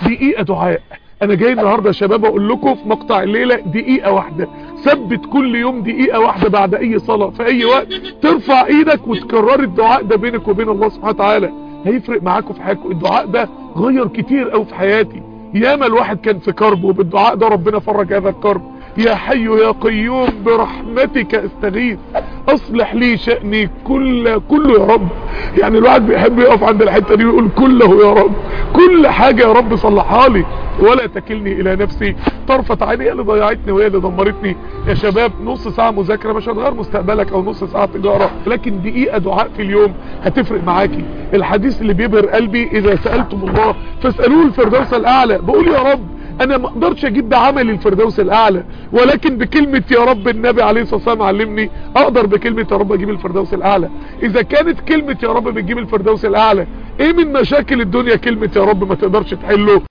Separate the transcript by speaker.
Speaker 1: دقيقة دعاء انا جاي النهاردة يا شباب اقول لكم في مقطع الليلة دقيقة واحدة ثبت كل يوم دقيقة واحدة بعد اي صلاة في اي وقت ترفع ايدك وتكرر الدعاء ده بينك وبين الله سبحانه وتعالى هيفرق معاكم في حياتكم الدعاء ده غير كتير قوي في حياتي ياما الواحد كان في كرب وبالدعاء ده ربنا فرج هذا الكرب يا حي يا قيوم برحمتك استغيث اصلح لي شأني كل كله يا رب يعني الواحد بيحب يقف عند الحتة دي ويقول كله يا رب كل حاجة يا رب صلحها لي ولا تكلني الى نفسي طرفة عيني هي اللي ضيعتني وهي اللي دمرتني يا شباب نص ساعة مذاكرة مش هتغير مستقبلك او نص ساعة تجارة لكن دقيقة دعاء في اليوم هتفرق معاكي الحديث اللي بيبهر قلبي اذا سألتم الله فاسألوه الفردوس الاعلى بقول يا رب انا ما اقدرش اجيب بعمل الفردوس الاعلى ولكن بكلمة يا رب النبي عليه الصلاة والسلام علمني اقدر بكلمة يا رب اجيب الفردوس الاعلى اذا كانت كلمة يا رب بتجيب الفردوس الاعلى ايه من مشاكل الدنيا كلمة يا رب ما تقدرش تحله